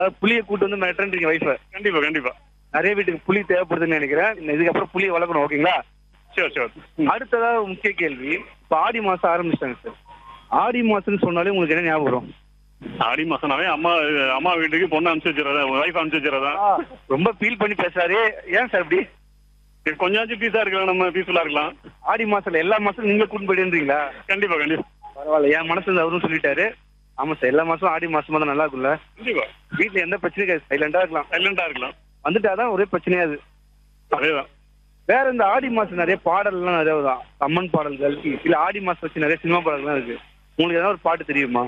அதாவது புளியை கூட்டு வந்து மிரட்டுறீங்க வைஃபை கண்டிப்பா கண்டிப்பா நிறைய வீட்டுக்கு புளி தேவைப்படுதுன்னு நினைக்கிறேன் இதுக்கப்புறம் புளியை வளர்க்கணும் ஓகேங்களா ஷோர் ஷோர் அடுத்ததா முக்கிய கேள்வி இப்போ ஆடி மாசம் ஆரம்பிச்சிட்டாங்க சார் ஆடி மாசம்னு சொன்னாலே உங்களுக்கு என்ன ஞாபகம் வரும் ஆடி மாசம்னாவே அம்மா அம்மா வீட்டுக்கு பொண்ணு அனுப்பிச்சு வச்சுறதா ஒய்ஃப் அனுப்பிச்சு வச்சுறதா ரொம்ப ஃபீல் பண்ணி பேசுறாரு ஏன் சார் அப்படி கொஞ்சாச்சும் பீஸா இருக்கலாம் நம்ம பீஸ்ஃபுல்லா இருக்கலாம் ஆடி மாசத்துல எல்லா மாசம் நீங்க கூட்டு போயிடுன்றீங்களா கண்டிப்பா கண்டிப்பா பரவாயில்ல என் மனசுல இருந்து அவரும் சொல்லிட்டாரு ஆமா சார் எல்லா மாசம் ஆடி மாசமா தான் நல்லா இருக்கும்ல கண்டிப்பா வீட்டுல எந்த பிரச்சனையும் சைலண்டா இருக்கலாம் சைலண்டா இருக்கலாம் வந்துட்டாதான் ஒரே பிரச்சனையா அது அதேதான் வேற இந்த ஆடி மாசம் நிறைய பாடல்லாம் நிறைய தான் அம்மன் பாடல்கள் இல்ல ஆடி மாசம் வச்சு நிறைய சினிமா பாடல்கள்லாம் இருக்கு உங்களுக்கு ஏதாவது ஒரு பாட்டு தெரியுமா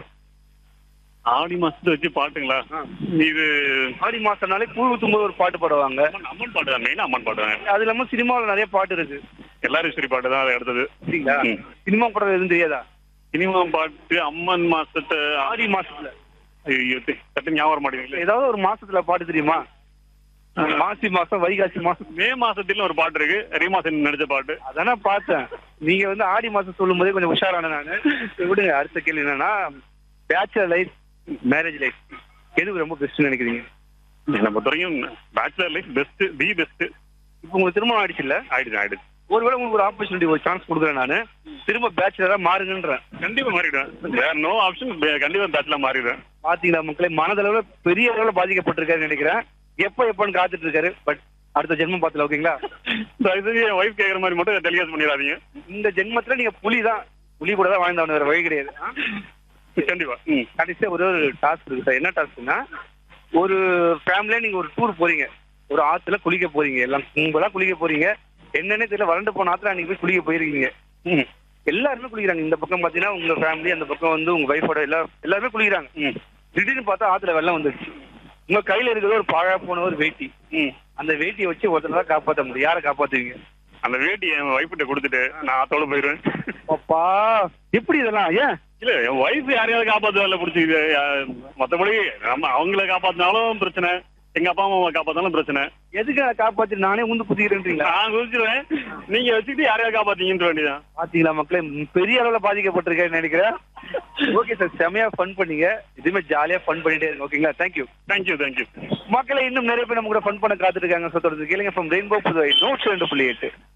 ஆடி மாசத்தை வச்சு பாட்டுங்களா இது ஆடி மாசம்னாலே கூழ் ஊத்தும் போது ஒரு பாட்டு பாடுவாங்க அம்மன் அம்மன் பாட்டு தான் மெயினா அம்மன் பாட்டு தான் அது இல்லாம சினிமாவில் நிறைய பாட்டு இருக்கு எல்லாரும் சரி பாட்டு தான் அது அடுத்தது சரிங்களா ம். சினிமா படம் எதுவும் தெரியாதா சினிமா பாட்டு அம்மன் மாசத்தை ஆடி மாசத்துல ஐயோ, சட்டு ஞாபகம் வர மாட்டேங்குது ஏதாவது ஒரு மாசத்துல பாட்டு தெரியுமா மாசி மாசம் வைகாசி மாசம் மே மாசத்துல ஒரு பாட்டு இருக்கு ரீமாசன் நடிச்ச பாட்டு அதானே பார்த்தேன் நீங்க வந்து ஆடி மாசம் சொல்லும் போதே கொஞ்சம் உஷாரான நானு சரி, விடுங்க அடுத்த கேள்வி என்னன்னா பேச்சுலர் லைஃப் மேரேஜ் லைஃப் எதுக்கு ரொம்ப பெஸ்ட்னு நினைக்கிறீங்க என்னை பொறுத்த வரைக்கும் bachelor life best the best இப்போ உங்களுக்கு திருமணம் ஆயிடுச்சு இல்ல ஆயிடுச்சு ஆயிடுச்சு ஒருவேளை உங்களுக்கு ஒரு ஆப்பர்ச்சுனிட்டி ஒரு சான்ஸ் கொடுக்குறேன் நானு திரும்ப பேச்சுலரா மாறுங்கன்றேன் கண்டிப்பா மாறிடுவேன் வேற நோ ஆப்ஷன் கண்டிப்பா பேச்சுலர் மாறிடுவேன் பாத்தீங்களா மக்களே மனதளவுல பெரிய அளவுல பாதிக்கப்பட்டிருக்காருன்னு நினைக்கிறேன் எப்ப எப்பன்னு காத்துட்டு இருக்காரு பட் அடுத்த ஜென்மம் பார்த்துல ஓகேங்களா இது என் ஒய்ஃப் கேக்குற மாதிரி மட்டும் டெலிகாஸ்ட் பண்ணிடாதீங்க இந்த ஜென்மத்துல நீங்க புலி தான் புலி கூட தான் வாழ்ந்தவன வேற வழி கிடையாது ஆ? கண்டிப்பா ம் கடைசியா ஒரே ஒரு டாஸ்க் இருக்கு சார் என்ன டாஸ்க்னா ஒரு ஃபேமிலியா நீங்க ஒரு டூர் போறீங்க ஒரு ஆத்துல குளிக்க போறீங்க எல்லாம் கும்பலா குளிக்க போறீங்க என்னன்னே தெரியல வறண்டு போன ஆத்துல அன்னைக்கு போய் குளிக்க போயிருக்கீங்க ம் எல்லாருமே குளிக்கிறாங்க இந்த பக்கம் பாத்தீங்கன்னா உங்க ஃபேமிலி அந்த பக்கம் வந்து உங்க ஒய்ஃபோட எல்லா எல்லாருமே குளிக்கிறாங்க ம் திடீர்னு பார்த்தா ஆத்துல வெள்ளம் வந்துடுச்சு உங்க கையில இருக்கிற ஒரு பாழா போன ஒரு வேட்டி ம் அந்த வேட்டியை வச்சு ஒருத்தர் தான் காப்பாத்த முடியும் யாரை காப்பாத்துவீங்க அந்த வேட்டி என் ஒய்ஃப் கிட்ட கொடுத்துட்டு நான் ஆத்தோட போயிடுவேன் அப்பா எப்படி இதெல்லாம் ஏன் இல்ல என் ஒய்ஃப் யாரையாவது காப்பாத்துவால பிடிச்சிது மத்தபடி நம்ம அவங்கள காப்பாத்தினாலும் பிரச்சனை எங்க அப்பா அம்மாவை காப்பாத்தினாலும் பிரச்சனை எதுக்கு நான் காப்பாத்தி நானே உந்து குதிக்கிறேன்றீங்களா நான் குதிச்சிருவேன் நீங்க வச்சுக்கிட்டு யாரையாவது காப்பாத்தீங்கன்ற வேண்டியதான் பாத்தீங்களா மக்களே ம், பெரிய அளவுல பாதிக்கப்பட்டிருக்கேன்னு நினைக்கிறேன் ஓகே சார் செமையா ஃபன் பண்ணீங்க இதுமே ஜாலியா ஃபன் பண்ணிட்டே இருங்க ஓகேங்களா தேங்க்யூ தேங்க்யூ தேங்க்யூ மக்களை இன்னும் நிறைய பேர் நம்ம கூட ஃபன் பண்ண காத்துட்டு இருக்காங்க ஸோ தொடர்ந்து கேளுங்க ஃப்ரம் ரெயின்போ புதுவை நூற்றி ரெண்டு புள்ளி எட்டு